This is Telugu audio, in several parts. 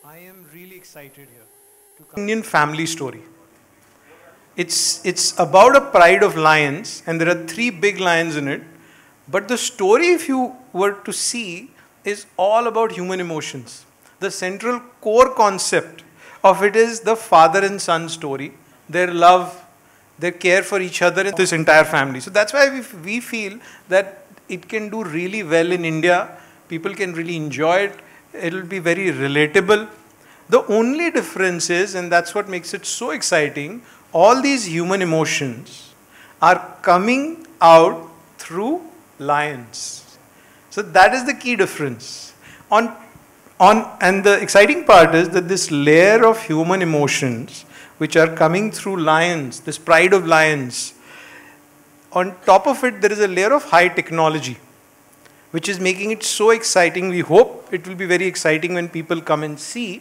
I am really excited here. to come- Indian family story. It's, it's about a pride of lions, and there are three big lions in it. But the story, if you were to see, is all about human emotions. The central core concept of it is the father and son story, their love, their care for each other, and this entire family. So that's why we, we feel that it can do really well in India. People can really enjoy it. It'll be very relatable. The only difference is, and that's what makes it so exciting, all these human emotions are coming out through lions. So that is the key difference. On, on, and the exciting part is that this layer of human emotions, which are coming through lions, this pride of lions, on top of it, there is a layer of high technology, which is making it so exciting. We hope it will be very exciting when people come and see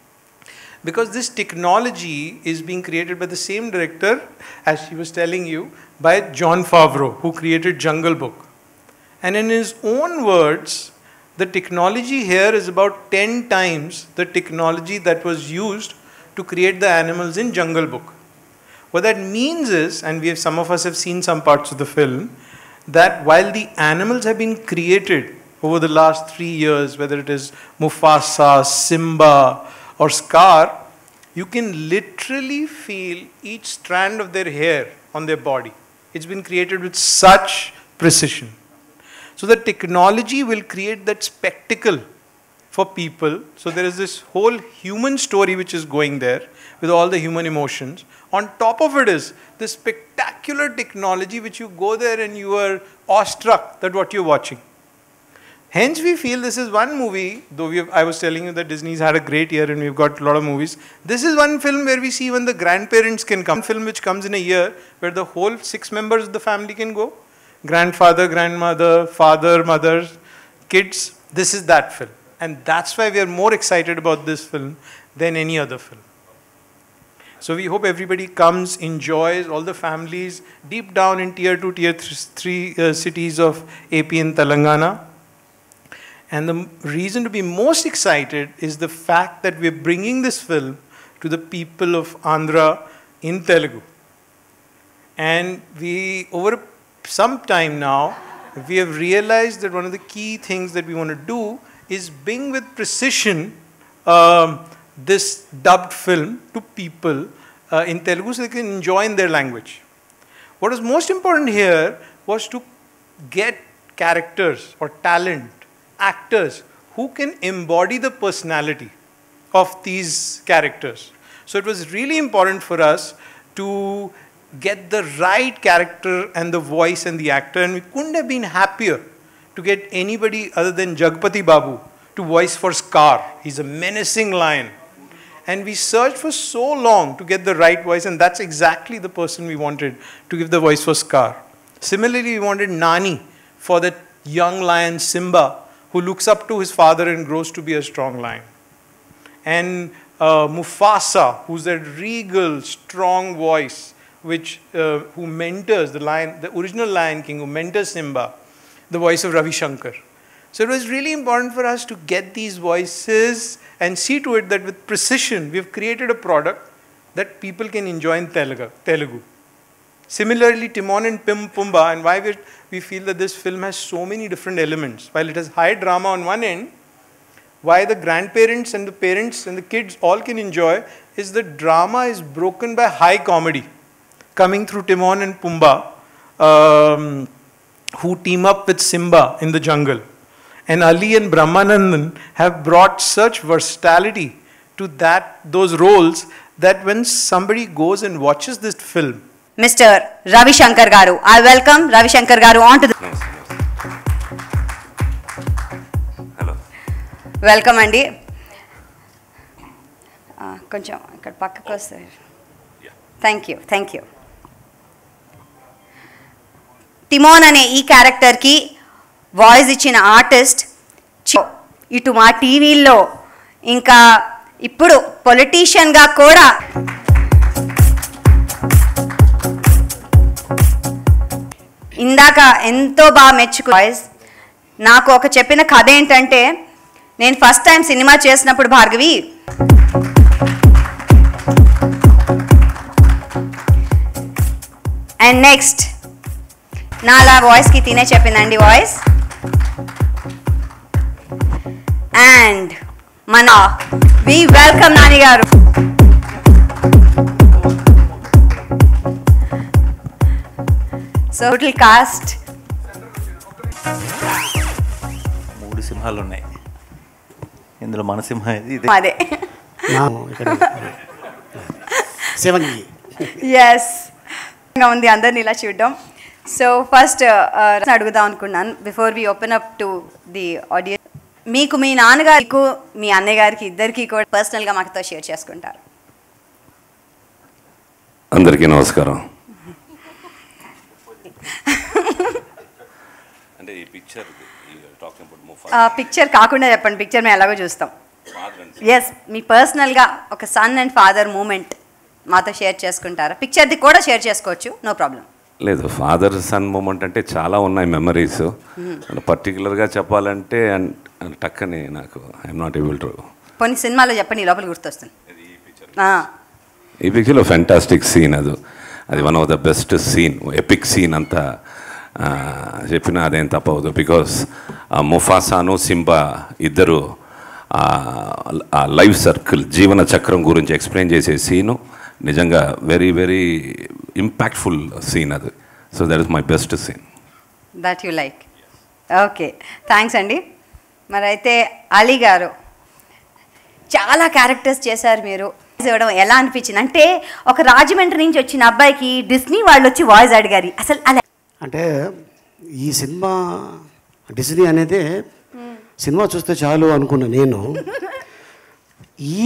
because this technology is being created by the same director as she was telling you by John Favreau who created Jungle Book and in his own words the technology here is about 10 times the technology that was used to create the animals in Jungle Book what that means is and we have some of us have seen some parts of the film that while the animals have been created over the last 3 years whether it is Mufasa Simba or scar, you can literally feel each strand of their hair on their body. It's been created with such precision. So the technology will create that spectacle for people. So there is this whole human story which is going there with all the human emotions. On top of it is this spectacular technology which you go there and you are awestruck that what you're watching. Hence, we feel this is one movie, though we have, I was telling you that Disney's had a great year and we've got a lot of movies. This is one film where we see even the grandparents can come. Film which comes in a year where the whole six members of the family can go grandfather, grandmother, father, mother, kids. This is that film. And that's why we are more excited about this film than any other film. So we hope everybody comes, enjoys, all the families deep down in tier two, tier th- three uh, cities of AP and Telangana. And the m- reason to be most excited is the fact that we're bringing this film to the people of Andhra in Telugu. And we, over some time now, we have realized that one of the key things that we want to do is bring with precision um, this dubbed film to people uh, in Telugu so they can enjoy in their language. What was most important here was to get characters or talent, actors who can embody the personality of these characters. So it was really important for us to get the right character and the voice and the actor, and we couldn't have been happier to get anybody other than Jagpati Babu to voice for Scar. He's a menacing lion. And we searched for so long to get the right voice, and that's exactly the person we wanted to give the voice for Scar. Similarly, we wanted Nani for that young lion Simba who looks up to his father and grows to be a strong lion. And uh, Mufasa, who's that regal, strong voice which uh, who mentors the lion, the original Lion King, who mentors Simba, the voice of Ravi Shankar. So it was really important for us to get these voices and see to it that with precision we've created a product that people can enjoy in Telugu. Telugu. Similarly, Timon and Pim Pumba, and why we, we feel that this film has so many different elements. While it has high drama on one end, why the grandparents and the parents and the kids all can enjoy is the drama is broken by high comedy coming through Timon and Pumbaa, um, who team up with Simba in the jungle. And Ali and Brahmanandan have brought such versatility to that those roles that when somebody goes and watches this film, Mr. Ravi Shankar Garu. I welcome Ravi Shankar Garu onto the నమస్తే నమస్తే హలో వెల్కమ్ అండి ఆ, కొంచెం ఇక్కడ పక్కకు వస్తారు thank you thank you Timon అనే ఈ క్యారెక్టర్కి వాయిస్ ఇచ్చిన ఆర్టిస్ట్ చి- ఇటు మా టీవీల్లో ఇంకా ఇప్పుడు పొలిటీషియన్గా కూడా ఇందాక ఎంతో బాగా మెచ్చుకు వాయిస్ నాకు ఒక చెప్పిన కథ ఏంటంటే నేను ఫస్ట్ టైం సినిమా చేసినప్పుడు భార్గవి అండ్ నెక్స్ట్ నాలా వాయిస్కి తినే చెప్పిందండి వాయిస్ అండ్ మన వి వెల్కమ్ నాని గారు సో టోటల్ కాస్ట్ మూడు సింహాలు ఉన్నాయి ఇందులో మన సింహం ఇది ఇదే అదే నా ఇక్కడ శివంగి ఎస్ ఉంది అందరిని ఇలా చూడడం సో ఫస్ట్ అడుగుదాం అనుకున్నాను before we open up to the audience మీకు మీ నాన్నగారికి మీ అన్నయ్య గారికి ఇద్దరికి కూడా పర్సనల్గా మాకుతో షేర్ చేసుకుంటారు అందరికీ నమస్కారం అంటే ఈ picture talking about Mufasa picture కాకుండా చెప్పండి పిక్చర్ మేము ఎలాగో చూస్తాం ఎస్ మీ పర్సనల్గా ఒక సన్ అండ్ ఫాదర్ మూమెంట్ మాతో షేర్ చేసుకుంటారా పిక్చర్ది కూడా షేర్ చేసుకోవచ్చు నో ప్రాబ్లం లేదు ఫాదర్ సన్ మూమెంట్ అంటే చాలా ఉన్నాయి మెమరీస్ పర్టికులర్గా చెప్పాలంటే అన్- టక్కని నాకు ఐఎమ్ నాట్ ఏబుల్ టు కొన్ని సినిమాలో చెప్పండి ఈ లోపల గుర్తొస్తుంది ఆ, ఈ పిక్చర్లో ఫెంటాస్టిక్ సీన్ అది అది one of the best scene epic scene అంతా ఆ, చెప్పినా అదేం తప్పవదు బికాస్ ముఫాసాను సింబా ఇద్దరు ఆ లైఫ్ సర్కిల్ జీవన చక్రం గురించి ఎక్స్ప్లెయిన్ చేసే సీను నిజంగా వెరీ వెరీ ఇంపాక్ట్ఫుల్ సీన్ అది so that is my best scene that you like okay thanks అండి మరి అయితే అలీ గారు చాలా క్యారెక్టర్స్ చేశారు మీరు ఇవ్వడం ఎలా అనిపించింది అంటే ఒక రాజమండ్రి నుంచి వచ్చిన అబ్బాయికి డిస్నీ వాళ్ళు వచ్చి వాయిస్ అడిగారు అసలు అలా అంటే ఈ సినిమా డిజ్నీ అనేది సినిమా చూస్తే చాలు అనుకున్న నేను ఈ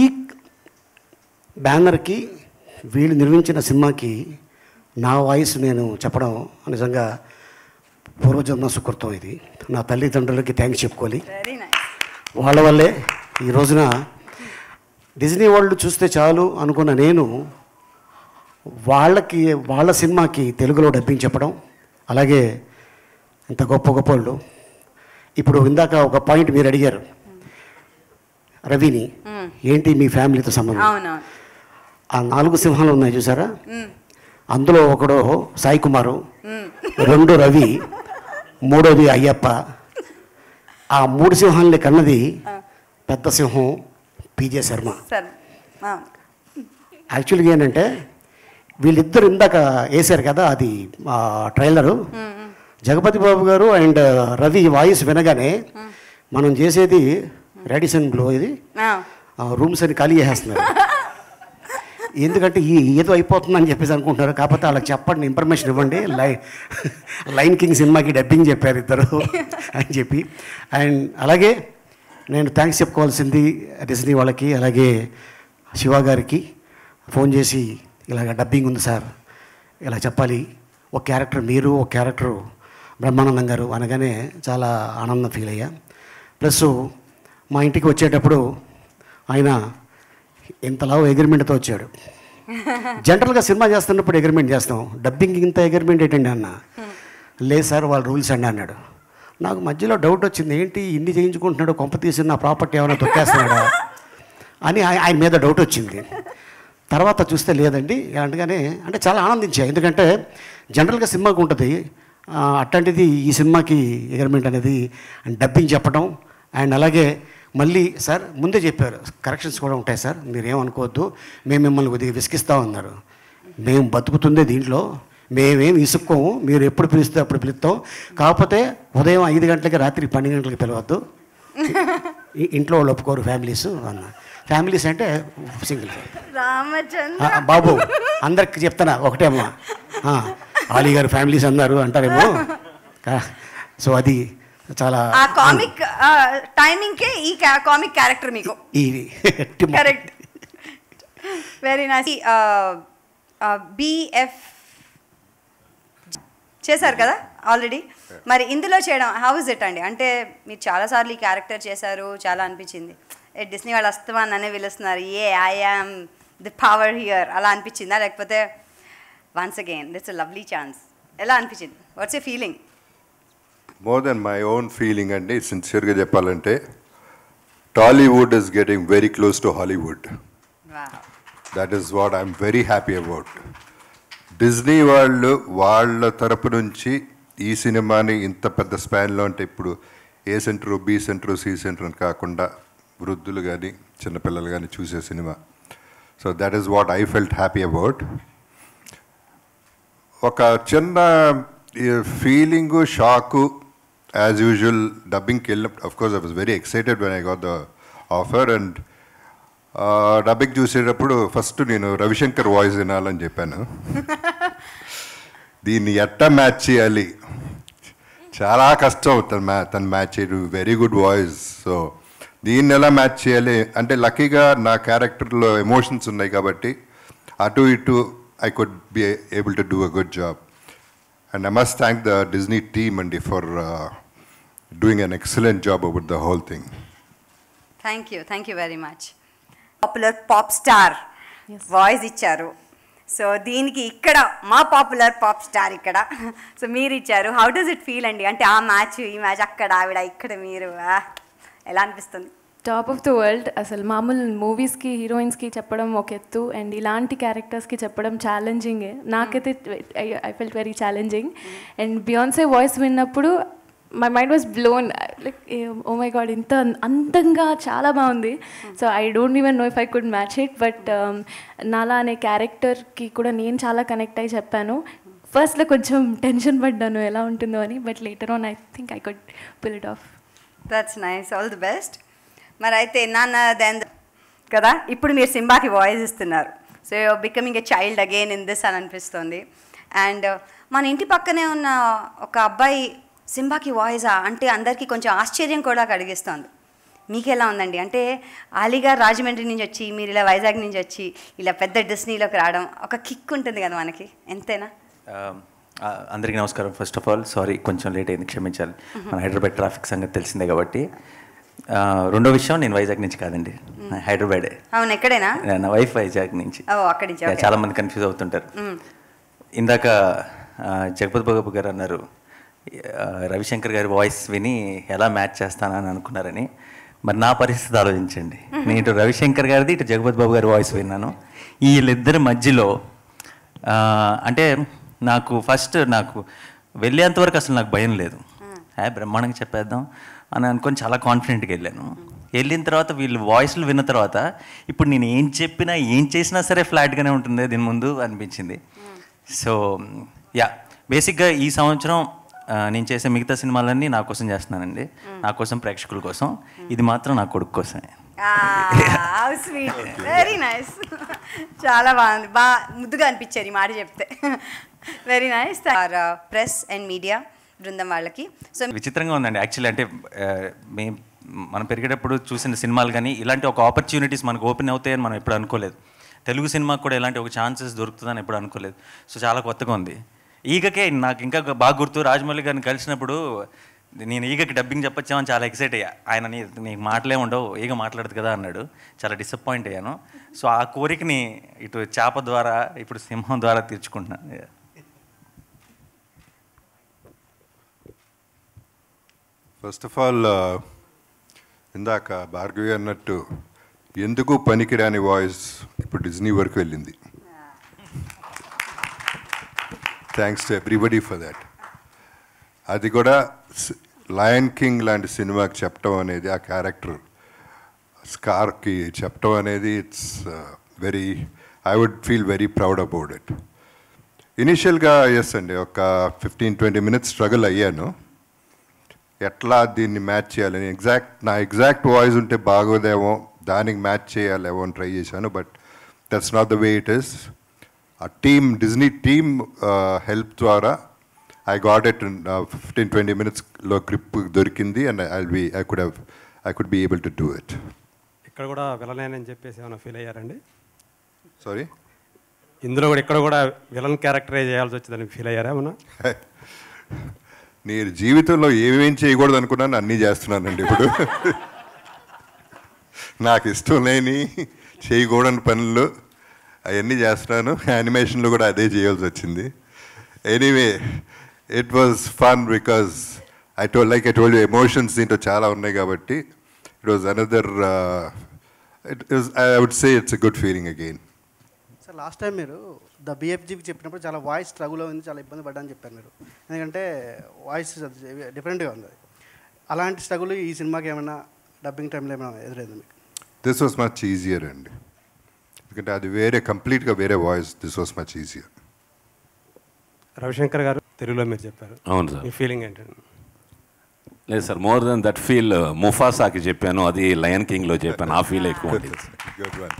బ్యానర్కి వీళ్ళు నిర్మించిన సినిమాకి నా వాయిస్ నేను చెప్పడం నిజంగా పూర్వజన్మ సుకృతం ఇది నా తల్లిదండ్రులకి థ్యాంక్స్ చెప్పుకోవాలి వెరీ నైస్ వాళ్ళ వల్లే ఈ రోజున డిజ్నీ వరల్డ్ చూస్తే చాలు అనుకున్న నేను వాళ్ళకి వాళ్ళ సినిమాకి తెలుగులో డబ్బింగ్ చెప్పడం అలాగే ఇంత గొప్ప గొప్ప వాళ్ళు ఇప్పుడు ఇందాక ఒక పాయింట్ మీరు అడిగారు రవిని ఏంటి మీ ఫ్యామిలీతో సంబంధం అవునవును ఆ నాలుగు సింహాలు ఉన్నాయి చూసారా అందులో ఒకడు సాయి కుమారు రెండు రవి మూడోది అయ్యప్ప ఆ మూడు సింహాలని కన్నది పెద్ద సింహం పీజే శర్మ సరే ఆ, యాక్చువల్గా ఏంటంటే వీళ్ళిద్దరు ఇందాక వేశారు కదా అది ఆ ట్రైలరు జగపతి బాబు గారు అండ్ రవి వాయిస్ వినగానే మనం చేసేది రెడిసన్ గ్లో ఇది ఆ, ఆ రూమ్స్ అని ఖాళీ చేసేస్తున్నారు ఎందుకంటే ఈ ఏదో అయిపోతుందని చెప్పేసి అనుకుంటున్నారు కాకపోతే వాళ్ళకి చెప్పండి ఇన్ఫర్మేషన్ ఇవ్వండి లై లైన్ కింగ్ సినిమాకి డబ్బింగ్ చెప్పారు ఇద్దరు అని చెప్పి అండ్ అలాగే నేను థ్యాంక్స్ చెప్పుకోవాల్సింది డిస్నీ వాళ్ళకి అలాగే శివ గారికి ఫోన్ చేసి ఇలాగ డబ్బింగ్ ఉంది సార్ ఇలా చెప్పాలి ఒక క్యారెక్టర్ మీరు ఒక క్యారెక్టర్ బ్రహ్మానందం గారు అనగానే చాలా ఆనందం ఫీల్ అయ్యా ప్లస్ మా ఇంటికి వచ్చేటప్పుడు ఆయన ఇంతలా ఎగ్రిమెంట్తో వచ్చాడు జనరల్గా సినిమా చేస్తున్నప్పుడు ఎగ్రిమెంట్ చేస్తాం డబ్బింగ్ ఇంత ఎగ్రిమెంట్ ఏంటండి అన్న లేదు సార్ వాళ్ళ రూల్స్ అండి అన్నాడు నాకు మధ్యలో డౌట్ వచ్చింది ఏంటి ఇన్ని చేయించుకుంటున్నాడు కొంప తీసి నా ప్రాపర్టీ ఏమైనా తొక్కేస్తున్నాడా అని ఆయ- ఆయన మీద డౌట్ వచ్చింది తర్వాత చూస్తే లేదండి అనగానే అంటే చాలా ఆనందించా ఎందుకంటే జనరల్గా సినిమాకి ఉంటుంది ఆ, అట్లాంటిది ఈ సినిమాకి ఎగ్రిమెంట్ అనేది డబ్బింగ్ చెప్పడం అండ్ అలాగే మళ్ళీ సార్ ముందే చెప్పారు కరెక్షన్స్ కూడా ఉంటాయి సార్ మీరేమనుకోవద్దు మేము మిమ్మల్ని కొద్దిగా విసిగిస్తా ఉన్నారు మేము బతుకుతుందే దీంట్లో మేమేం ఇసుక్కోము మీరు ఎప్పుడు పిలిస్తే అప్పుడు పిలుస్తాం కాకపోతే ఉదయం ఐదు గంటలకి రాత్రి పన్నెండు గంటలకి పిలవద్దు ఇ- ఇంట్లో వాళ్ళు ఒప్పుకోరు ఫ్యామిలీస్ అన్న ఫ్యామిలీస్ అంటే సింగిల్ రామచంద్ర ఆ, బాబు అందరికి చెప్తానా ఒకటే అమ్మా ఆ, ఆలీ గారు ఫ్యామిలీస్ అన్నారు అంటారేమో కా- సో అది చాలా ఆ కామిక్ టైమింగ్కే ఈ కామిక్ క్యారెక్టర్ మీకు ఈ కరెక్ట్ వెరీ నైస్ బిఎఫ్ చేశారు కదా ఆల్రెడీ మరి ఇందులో చేయడం హౌ ఇస్ ఇట్ అండి అంటే మీరు చాలాసార్లు ఈ క్యారెక్టర్ చేశారు చాలా అనిపించింది ఏ డిస్నీ వాళ్ళు వస్తామని అనే పిలుస్తున్నారు ఏ I am the power here అలా అనిపించిందా లేకపోతే once again that's lovely chance ఎలా అనిపించింది what's a feeling more than my own feeling అండి సిన్సియర్గా చెప్పాలంటే Tollywood is getting very close to Hollywood. Wow. That is what I'm very happy about Disney వాళ్ళు వాళ్ళ తరపు నుంచి ఈ సినిమాని ఇంత పెద్ద స్పాన్లో అంటే ఇప్పుడు A centre B centre C centre అని కాకుండా వృద్ధులు కానీ చిన్నపిల్లలు కానీ చూసే cinema so that is what I felt happy about ఒక చిన్న ఫీలింగు షాకు యాజ్ యూజువల్ డబ్బింగ్కి వెళ్ళినప్పుడు of course I was very excited when I got the offer and dubbing చూసేటప్పుడు ఫస్ట్ నేను రవిశంకర్ వాయిస్ వినాలని చెప్పాను దీన్ని ఎట్టా మ్యాచ్ చేయాలి చాలా కష్టం తన మ్యా తను మ్యాచ్ చేయడం వెరీ గుడ్ వాయిస్ సో దీన్ని ఎలా మ్యాచ్ చేయాలి అంటే లక్కీగా నా క్యారెక్టర్లో ఎమోషన్స్ ఉన్నాయి కాబట్టి అటు ఇటు I could be able to do a good job and I must thank the Disney team అండి for doing an excellent job about the whole thing thank you thank you very much popular pop star voice ఇచ్చారు సో దీనికి ఇక్కడ మా పాపులర్ పాప్ స్టార్ ఇక్కడ సో మీరు ఇచ్చారు హౌ డస్ ఇట్ ఫీల్ అండి అంటే ఆ మ్యాచ్ ఈ మ్యాచ్ అక్కడ ఆవిడ ఇక్కడ మీరు ఆ, ఎలా అనిపిస్తుంది టాప్ ఆఫ్ ద వరల్డ్ అసలు మామూలు మూవీస్కి హీరోయిన్స్కి చెప్పడం ఒక ఎత్తు అండ్ ఇలాంటి క్యారెక్టర్స్కి చెప్పడం ఛాలెంజింగే నాకైతే I felt very challenging and Beyonce voice విన్నప్పుడు my mind was blown like oh my god ఇంత అందంగా చాలా బాగుంది so I don't even know if I could match it but Nala అనే క్యారెక్టర్కి కూడా నేను చాలా కనెక్ట్ అయ్యి చెప్పాను ఫస్ట్లో కొంచెం టెన్షన్ పడ్డాను ఎలా ఉంటుందో అని but later on I think I could pull it off that's nice all the best మరి అయితే నాన్న దెన్ కదా ఇప్పుడు మీరు సింబాకి వాయిస్ ఇస్తున్నారు so becoming a child again in this అని అనిపిస్తుంది అండ్ మన ఇంటి పక్కనే ఉన్న ఒక అబ్బాయి సింబాకి వాయిసా అంటే అందరికీ కొంచెం ఆశ్చర్యం కూడా కలిగిస్తుంది మీకు ఎలా ఉందండి అంటే అలీగారు రాజమండ్రి నుంచి వచ్చి మీరు ఇలా వైజాగ్ నుంచి వచ్చి ఇలా పెద్ద డిస్నీలోకి రావడం ఒక కిక్ ఉంటుంది కదా మనకి ఎంతైనా ఆ, అందరికీ నమస్కారం ఫస్ట్ ఆఫ్ ఆల్ సారీ కొంచెం లేట్ అయింది క్షమించాలి మన హైదరాబాద్ ట్రాఫిక్ సంగతి తెలిసిందే కాబట్టి ఆ, రెండో విషయం నేను వైజాగ్ నుంచి కాదండి నా హైదరాబాదే అవును ఎక్కడైనా నా వైఫ్ వైజాగ్ నుంచి ఓ అక్కడి నుంచి యా, okay. చాలా మంది కన్ఫ్యూజ్ అవుతుంటారు ఇందాక ఆ, జగపతి బాబు గారు అన్నారు ఆ, రవిశంకర్ గారి వాయిస్ విని ఎలా మ్యాచ్ చేస్తానని అనుకున్నారని మరి నా పరిస్థితి ఆలోచించండి నేను ఇటు రవిశంకర్ గారిది ఇటు జగపతి బాబు గారి వాయిస్ విన్నాను వీళ్ళిద్దరి మధ్యలో ఆ, అంటే నాకు ఫస్ట్ నాకు వెళ్ళేంత వరకు అసలు నాకు భయం లేదు ఏ బ్రహ్మాండంగా చెప్పేద్దాం అని అనుకొని చాలా కాన్ఫిడెంట్గా వెళ్ళాను వెళ్ళిన తర్వాత వీళ్ళు వాయిస్లు విన్న తర్వాత ఇప్పుడు నేను ఏం చెప్పినా ఏం చేసినా సరే ఫ్లాట్గానే ఉంటుంది దీని ముందు అనిపించింది సో యా బేసిక్గా ఈ సంవత్సరం ఆ, నేను చేసే మిగతా సినిమాలన్నీ నా కోసం చేస్తున్నానండి నా కోసం ప్రేక్షకుల కోసం ఇది మాత్రం నా కొడుకు కోసమే స్వీట్ వెరీ నైస్ చాలా బాగుంది బాగా ముద్దుగా అనిపించారు ఈ మాట చెప్తే very nice press and media బృందం వాళ్ళకి సో విచిత్రంగా ఉందండి యాక్చువల్లీ అంటే ఆ, మే మనం పెరిగేటప్పుడు చూసిన సినిమాలు కానీ ఇలాంటి ఒక ఆపర్చునిటీస్ మనకు ఓపెన్ అవుతాయని మనం ఎప్పుడు అనుకోలేదు తెలుగు సినిమాకి కూడా ఇలాంటి ఒక ఛాన్సెస్ దొరుకుతుందని ఎప్పుడు అనుకోలేదు సో చాలా కొత్తగా ఉంది ఈగకే నాకు ఇంకా బాగా గుర్తు రాజమౌళి గారిని కలిసినప్పుడు నేను ఈగకి డబ్బింగ్ చెప్పొచ్చామని చాలా ఎక్సైట్ అయ్యా ఆయన నీ నీకు మాటలే ఉండవు ఈగ మాట్లాడదు కదా అన్నాడు చాలా డిసప్పాయింట్ అయ్యాను సో ఆ కోరికని ఇటు చేప ద్వారా ఇప్పుడు సింహం ద్వారా తీర్చుకుంటున్నాను ఫస్ట్ ఆఫ్ ఆల్ ఇందాక భార్గవి అన్నట్టు ఎందుకు పనికిరాని వాయిస్ ఇప్పుడు డిజ్నీ వరకు వెళ్ళింది thanks to everybody for that అది కూడా లయన్ కింగ్ లాంటి సినిమాకి చెప్పడం అనేది ఆ క్యారెక్టర్ స్కార్కి చెప్పడం అనేది it's very I would feel very proud about it ఇనిషియల్గా ఎస్ అండి ఒక ఫిఫ్టీన్ ట్వంటీ మినిట్స్ స్ట్రగుల్ అయ్యాను ఎట్లా దీన్ని మ్యాచ్ చేయాలని ఎగ్జాక్ట్ నా ఎగ్జాక్ట్ వాయిస్ ఉంటే బాగోదేమో దానికి మ్యాచ్ చేయాలేమో అని ట్రై చేశాను but that's not the way it is ఆ టీమ్ డిజ్నీ టీమ్ హెల్ప్ ద్వారా I got it fifteen twenty మినిట్స్లో గ్రిప్ దొరికింది and I be I could have I could be able to do it ఇక్కడ కూడా విలనేనని చెప్పేసి ఏమైనా ఫీల్ అయ్యారండి సారీ ఇందులో కూడా ఇక్కడ కూడా విలన్ క్యారెక్టరే చేయాల్సి వచ్చిందని ఫీల్ అయ్యారా ఏమన్నా నేను జీవితంలో ఏమేం చేయకూడదు అనుకున్నాను అన్నీ చేస్తున్నానండి ఇప్పుడు నాకు ఇష్టం లేని చేయకూడని పనులు అవన్నీ చేస్తున్నాను యానిమేషన్లో కూడా అదే చేయాల్సి వచ్చింది anyway it was fun because I told like I told emotions దీంట్లో చాలా ఉన్నాయి కాబట్టి it was another it is I would say it's a good feeling again sir last time మీరు ద బిఎఫ్జీకి చెప్పినప్పుడు చాలా వాయిస్ స్ట్రగుల్ ఉంది చాలా ఇబ్బంది పడ్డా అని చెప్పారు మీరు ఎందుకంటే వాయిస్ డిఫరెంట్గా ఉంది అది. అలాంటి స్ట్రగుల్ ఈ సినిమాకి ఏమైనా డబ్బింగ్ టైంలో ఏమైనా ఎదురైంది మీకు దిస్ వాస్ మచ్ ఈజియర్ అండి ఎందుకంటే అది వేరే కంప్లీట్గా వేరే voice this was much easier Ravishankar గారు తెలుగులో మీరు చెప్పారు అవును సార్ మీ ఫీలింగ్ ఏంటండి లేదు sir more than that feel ముఫాసాకి చెప్పాను అది లయన్ కింగ్లో చెప్పాను ఆ ఫీల్ ఎక్కువ ఉంది గుడ్ వన్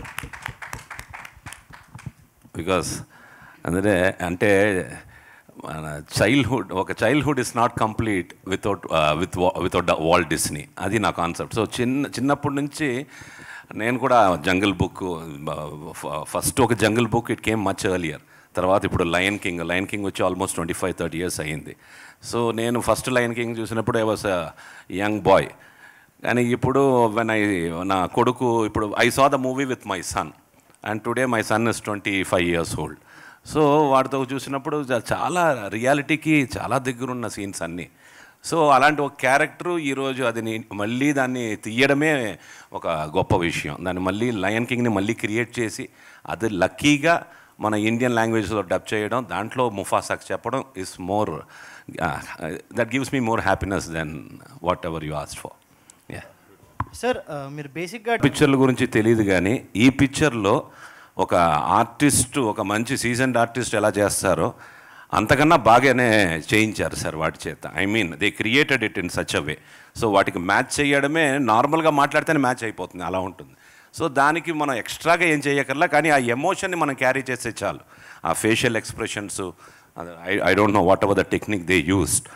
బికాస్ అంటే అంటే మన చైల్డ్హుడ్ ఒక childhood is not complete without with without Walt Disney అది నా కాన్సెప్ట్ సో చిన్న చిన్నప్పటి నుంచి నేను కూడా జంగిల్ బుక్ ఫస్ట్ ఒక Jungle Book it came much earlier తర్వాత ఇప్పుడు లయన్ కింగ్ లయన్ కింగ్ వచ్చి almost twenty five thirty years అయ్యింది సో నేను ఫస్ట్ లయన్ కింగ్ చూసినప్పుడు ఐ వాస్ యంగ్ బాయ్ కానీ ఇప్పుడు వెన్ ఐ నా కొడుకు ఇప్పుడు I saw the movie with my son and today my son is twenty five years old so వాడితో చూసినప్పుడు చా- చాలా రియాలిటీకి చాలా దగ్గరున్న సీన్స్ అన్నీ సో అలాంటి ఒక క్యారెక్టరు ఈరోజు అది నీ- మళ్ళీ దాన్ని తీయడమే ఒక గొప్ప విషయం దాన్ని మళ్ళీ లయన్ కింగ్ని మళ్ళీ క్రియేట్ చేసి అది లక్కీగా మన ఇండియన్ లాంగ్వేజ్లో డబ్ చేయడం దాంట్లో ముఫాసాక్ చెప్పడం is more that gives me more happiness than whatever you asked for yeah sir మీరు బేసిక్గా పిక్చర్ల గురించి తెలియదు కానీ ఈ పిక్చర్లో ఒక ఆర్టిస్ట్ ఒక మంచి సీజన్డ్ ఆర్టిస్ట్ ఎలా చేస్తారో అంతకన్నా బాగానే చేయించారు సార్ వాటి చేత I mean they created it in such a way so వాటికి మ్యాచ్ చేయడమే నార్మల్గా మాట్లాడితేనే మ్యాచ్ అయిపోతుంది అలా ఉంటుంది సో దానికి మనం ఎక్స్ట్రాగా ఏం చేయకర్లా కానీ ఆ ఎమోషన్ని మనం క్యారీ చేస్తే చాలు ఆ facial expressions I I don't know whatever the technique they used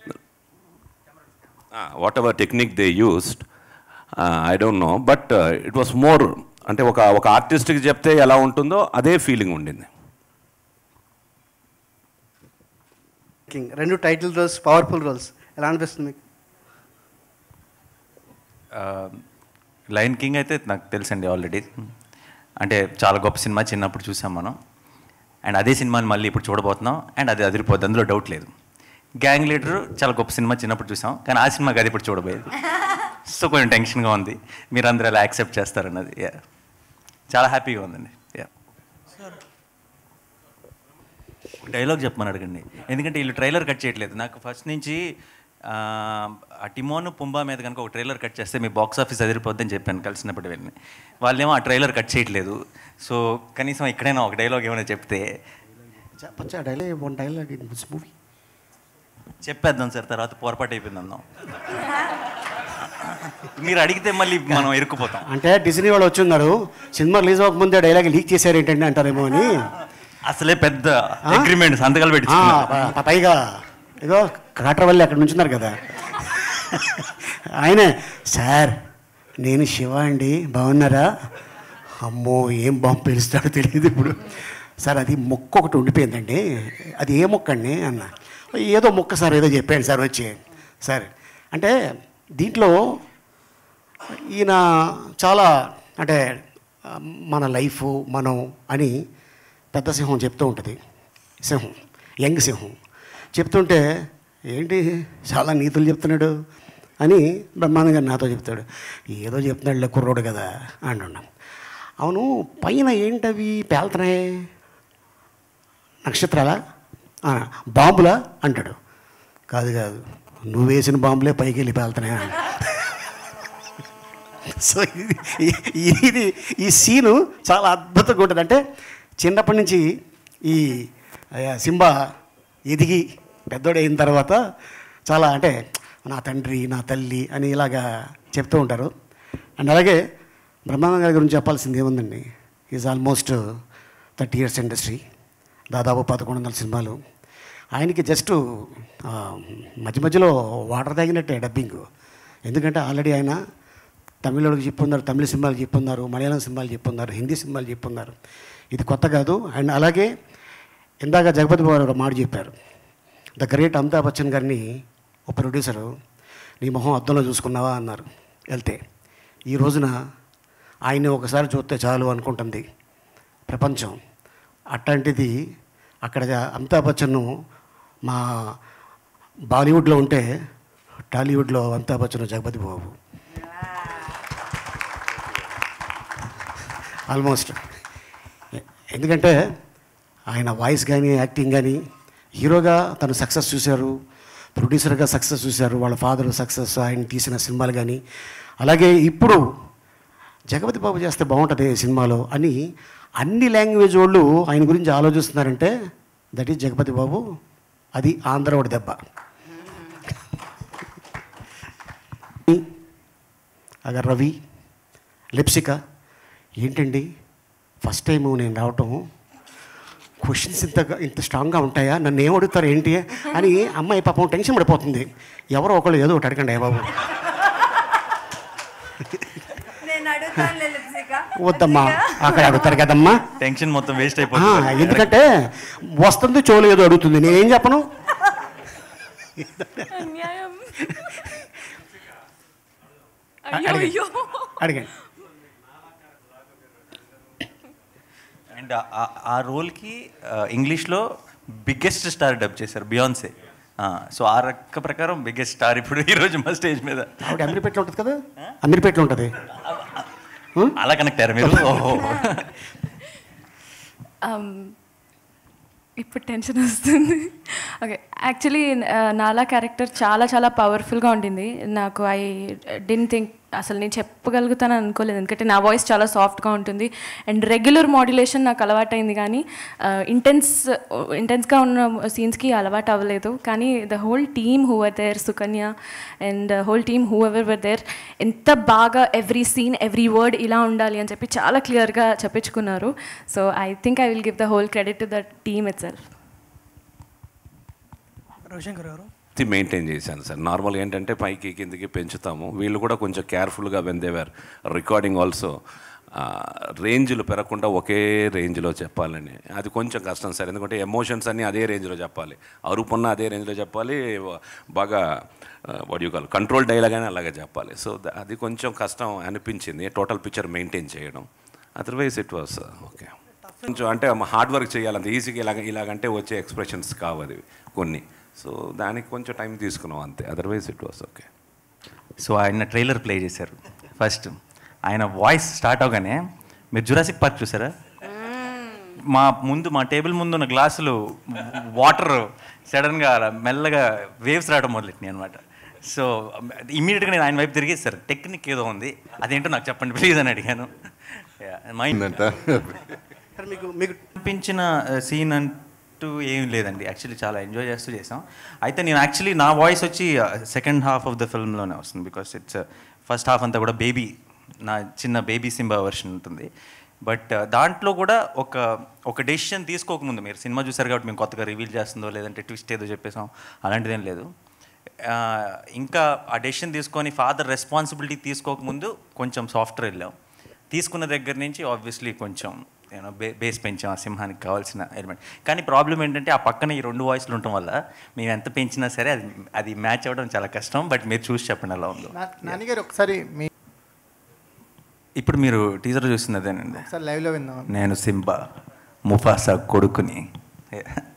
whatever technique they used I don't know but it was more అంటే ఒక ఒక ఆర్టిస్ట్కి చెప్తే ఎలా ఉంటుందో అదే ఫీలింగ్ ఉండింది కింగ్ రెండు టైటిల్ రోల్స్ పవర్ఫుల్ రోల్స్ ఎలా అనిపిస్తుంది మీకు లయన్ కింగ్ అయితే నాకు తెలుసండి ఆల్రెడీ అంటే చాలా గొప్ప సినిమా చిన్నప్పుడు చూసాం మనం అండ్ అదే సినిమాని మళ్ళీ ఇప్పుడు చూడబోతున్నాం అండ్ అది అదిరిపోద్ది అందులో డౌట్ లేదు గ్యాంగ్ లీడర్ చాలా గొప్ప సినిమా చిన్నప్పుడు చూసాం కానీ ఆ సినిమాకి అది ఇప్పుడు చూడబోయేది సో కొంచెం టెన్షన్గా ఉంది మీరు అందరూ అలా యాక్సెప్ట్ చేస్తారన్నది యా చాలా హ్యాపీగా ఉందండి యా డైలాగ్ చెప్పమని అడగండి ఎందుకంటే వీళ్ళు ట్రైలర్ కట్ చేయట్లేదు నాకు ఫస్ట్ నుంచి ఆ, ఆ టిమోన్ పుంబా మీద కనుక ఒక ట్రైలర్ కట్ చేస్తే మీ బాక్స్ ఆఫీస్ అదిరిపోద్దని చెప్పాను కలిసినప్పుడు వెళ్ళి వాళ్ళేమో ఆ ట్రైలర్ కట్ చేయట్లేదు సో కనీసం ఇక్కడైనా ఒక డైలాగ్ ఏమైనా చెప్తే చెప్పచ్చా dialogue one dialogue in this movie చెప్పేద్దాం సార్ తర్వాత పొరపాటు అయిపోయింది అందాం మీరు అడిగితే మళ్ళీ మనం ఇరుక్కుపోతాం అంటే డిజ్నీ వాళ్ళు వచ్చి ఉన్నారు సినిమా రిలీజ్ అవ్వకముందే డైలాగ్ లీక్ చేశారు ఏంటంటే అంటారేమో అని అసలే పెద్ద అగ్రిమెంట్ సంతకాలు ఆ, పెట్టి ప- పైగా ఏదో కాట్రవల్లి అక్కడ నుంచున్నారు కదా ఆయనే సార్ నేను శివ అండి బాగున్నారా అమ్మో ఏం బాంబు పిలుస్తాడో తెలియదు ఇప్పుడు సార్ అది మొక్క ఒకటి ఉండిపోయిందండి అది ఏ మొక్క అండి అన్న ఏదో మొక్క సార్ ఏదో చెప్పాను సార్ వచ్చి సార్ అంటే దీంట్లో ఈయన చాలా అంటే ఆ, మన లైఫ్ మనం అని పెద్ద సింహం చెప్తూ ఉంటుంది సింహం యంగ్ సింహం చెప్తుంటే ఏంటి చాలా నీతులు చెప్తున్నాడు అని బ్రహ్మాండంగా నాతో చెప్తాడు ఏదో చెప్తున్నాడులే కుర్రోడు కదా అంటున్నాం అవును పైన ఏంటవి పేలుతున్నాయి నక్షత్రాలా ఆ, బాంబులా అంటాడు కాదు కాదు నువ్వు వేసిన బాంబులే పైకి వెళ్ళి పేలుతున్నాయి అన్నాడు. సో ఇది ఈ- ఇది ఈ సీను చాలా అద్భుతంగా ఉంటుంది అంటే చిన్నప్పటి నుంచి ఈ ఆ, సింబా ఎదిగి పెద్దోడైన తర్వాత చాలా అంటే నా తండ్రి నా తల్లి అని ఇలాగా చెప్తూ ఉంటారు అండ్ అలాగే బ్రహ్మానంద గారి గురించి చెప్పాల్సింది ఏముందండి is almost thirty years industry దాదాపు పదకొండు వందల సినిమాలు ఆయనకి జస్ట్ ఆ, మధ్య మధ్యలో వాటర్ తాగినట్టే డబ్బింగ్ ఎందుకంటే ఆల్రెడీ ఆయన తమిళోడికి చెప్పున్నారు తమిళ సినిమాలు చెప్పున్నారు మలయాళం సినిమాలు చెప్పున్నారు హిందీ సినిమాలు చెప్పున్నారు ఇది కొత్త కాదు అండ్ అలాగే ఇందాక జగపతి బాబు గారు ఒక మాట చెప్పారు ద గ్రేట్ అమితాబ్ బచ్చన్ గారిని ఒక ప్రొడ్యూసరు నీ మొహం అద్దంలో చూసుకున్నావా అన్నారు వెళ్తే ఈ రోజున ఆయన్ని ఒకసారి చూస్తే చాలు అనుకుంటుంది ప్రపంచం అట్లాంటిది అక్కడ అమితాబ్ బచ్చన్ను మా బాలీవుడ్లో ఉంటే టాలీవుడ్లో అమితాబ్ బచ్చన్ జగపతి బాబు ఆల్మోస్ట్ ఎందుకంటే ఆయన వాయిస్ కానీ యాక్టింగ్ కానీ హీరోగా తను సక్సెస్ చూశారు ప్రొడ్యూసర్గా సక్సెస్ చూశారు వాళ్ళ ఫాదర్ సక్సెస్ ఆయన తీసిన సినిమాలు కానీ అలాగే ఇప్పుడు జగపతి బాబు చేస్తే బాగుంటుంది ఈ సినిమాలో అని అన్ని లాంగ్వేజ్ వాళ్ళు ఆయన గురించి ఆలోచిస్తున్నారంటే దట్ ఈజ్ జగపతి బాబు అది ఆంధ్రవాడి దెబ్బ అగర్ రవి లిప్సిక ఏంటండి ఫస్ట్ టైం నేను రావటం క్వశ్చన్స్ ఇంత ఇంత స్ట్రాంగ్గా ఉంటాయా నన్ను ఏం అడుగుతారు ఏంటి అని అమ్మాయి పాపం టెన్షన్ పడిపోతుంది ఎవరో ఒకళ్ళు ఏదో ఒకటి అడగండి బాబు నేను అడుగుతాను లిప్సిక వద్దమ్మా అక్కడ అడుగుతారు కదమ్మా టెన్షన్ మొత్తం వేస్ట్ ఆ, అయిపోతుంది ఎందుకంటే వస్తుంది చోలు ఏదో అడుగుతుంది నేనేం చెప్పను అన్యాయం అడిగండి. అయ్యో అడిగండి అండ్ ఆ- ఆ రోల్కి ఇంగ్లీష్లో బిగ్గెస్ట్ స్టార్ డబ్ చేశారు బియాన్సే సో ఆ రక్క ప్రకారం బిగ్గెస్ట్ స్టార్ ఇప్పుడు ఈరోజు మా స్టేజ్ మీద ఆవిడ అమీర్పేటలో ఉంటుంది కదా అమీర్పేటలో ఉంటుంది అలా కనెక్ట్ అయ్యారు మీరు ఓహో Um, ఇప్పుడు టెన్షన్ వస్తుంది ఓకే యాక్చువల్లీ నాలా క్యారెక్టర్ చాలా చాలా పవర్ఫుల్గా ఉండింది నాకు ఐ డిన్ థింక్ అసలు నేను చెప్పగలుగుతాను అనుకోలేదు ఎందుకంటే నా వాయిస్ చాలా సాఫ్ట్గా ఉంటుంది అండ్ రెగ్యులర్ మాడ్యులేషన్ నాకు అలవాటైంది కానీ ఇంటెన్స్ ఇంటెన్స్గా ఉన్న సీన్స్కి అలవాటు అవ్వలేదు కానీ the whole team who are there Sukanya and whole team whoever were there ఎంత బాగా ఎవ్రీ సీన్ ఎవ్రీ వర్డ్ ఇలా ఉండాలి అని చెప్పి చాలా క్లియర్గా చెప్పించుకున్నారు so I think I will give the whole credit to the team itself Ravishankar గారు ఇది మెయింటైన్ చేశాను సార్ నార్మల్గా ఏంటంటే పైకి కిందికి పెంచుతాము వీళ్ళు కూడా కొంచెం కేర్ఫుల్గా వెందేవారు రికార్డింగ్ ఆల్సో రేంజ్లు పెరగకుండా ఒకే రేంజ్లో చెప్పాలని అది కొంచెం కష్టం సార్ ఎందుకంటే ఎమోషన్స్ అన్నీ అదే రేంజ్లో చెప్పాలి అరుపున్న అదే రేంజ్లో చెప్పాలి బాగా వడ్ కాల్ కంట్రోల్ డైలాగ్ అని అలాగే చెప్పాలి సో అది కొంచెం కష్టం అనిపించింది టోటల్ పిక్చర్ మెయింటైన్ చేయడం అదర్వైజ్ ఇట్ వాస్ ఓకే కొంచెం అంటే హార్డ్ వర్క్ చేయాలంత ఈజీగా ఇలాగ ఇలాగంటే వచ్చే ఎక్స్ప్రెషన్స్ కావు అది కొన్ని సో దానికి కొంచెం టైం తీసుకున్నాం అంతే otherwise it was okay so ఆయన ట్రైలర్ ప్లే చేశారు ఫస్ట్ ఆయన వాయిస్ స్టార్ట్ అవగానే మీరు జురాసిక్ పార్క్ చూసారా మా ముందు మా టేబుల్ ముందు ఉన్న గ్లాసులు వాటర్ సడన్గా అలా మెల్లగా వేవ్స్ రావడం మొదలెట్టినాయి అనమాట సో ఇమీడియట్గా నేను ఆయన వైపు తిరిగి సార్ టెక్నిక్ ఏదో ఉంది అదేంటో నాకు చెప్పండి ప్లీజ్ అని అడిగాను మైండ్ సార్ మీకు మీకు అనిపించిన సీన్ అంటూ ఏం లేదండి యాక్చువల్లీ చాలా ఎంజాయ్ చేస్తూ చేసాం అయితే నేను యాక్చువల్లీ నా వాయిస్ వచ్చి సెకండ్ హాఫ్ ఆఫ్ ద ఫిల్మ్లోనే వస్తుంది బికాస్ ఇట్స్ ఫస్ట్ హాఫ్ అంతా కూడా బేబీ నా చిన్న బేబీ సింబా వర్షన్ ఉంటుంది బట్ దాంట్లో కూడా ఒక ఒక డెసిషన్ తీసుకోకముందు మీరు సినిమా చూసారు కాబట్టి మేము కొత్తగా రివీల్ చేస్తుందో లేదంటే ట్విస్ట్ ఏదో చెప్పేసాం అలాంటిదేం లేదు ఆ, ఇంకా ఆ డెసిషన్ తీసుకొని ఫాదర్ రెస్పాన్సిబిలిటీ తీసుకోకముందు కొంచెం సాఫ్ట్వేర్ వెళ్ళాం తీసుకున్న దగ్గర నుంచి ఆబ్వియస్లీ కొంచెం నేను బే బేస్ పెంచాం ఆ సింహానికి కావాల్సిన ఎలిమెంట్ కానీ ప్రాబ్లం ఏంటంటే ఆ పక్కన ఈ రెండు వాయిస్లు ఉండటం వల్ల మేము ఎంత పెంచినా సరే అది అది మ్యాచ్ అవ్వడం చాలా కష్టం బట్ మీరు చూసి చెప్పండి ఎలా ఉందో నా- నాన్నగారు ఒకసారి మీ ఇప్పుడు మీరు టీజర్ చూస్తున్నదేనండి ఒకసారి లైవ్లో విందాం నేను సింబా ముఫాసా కొడుకుని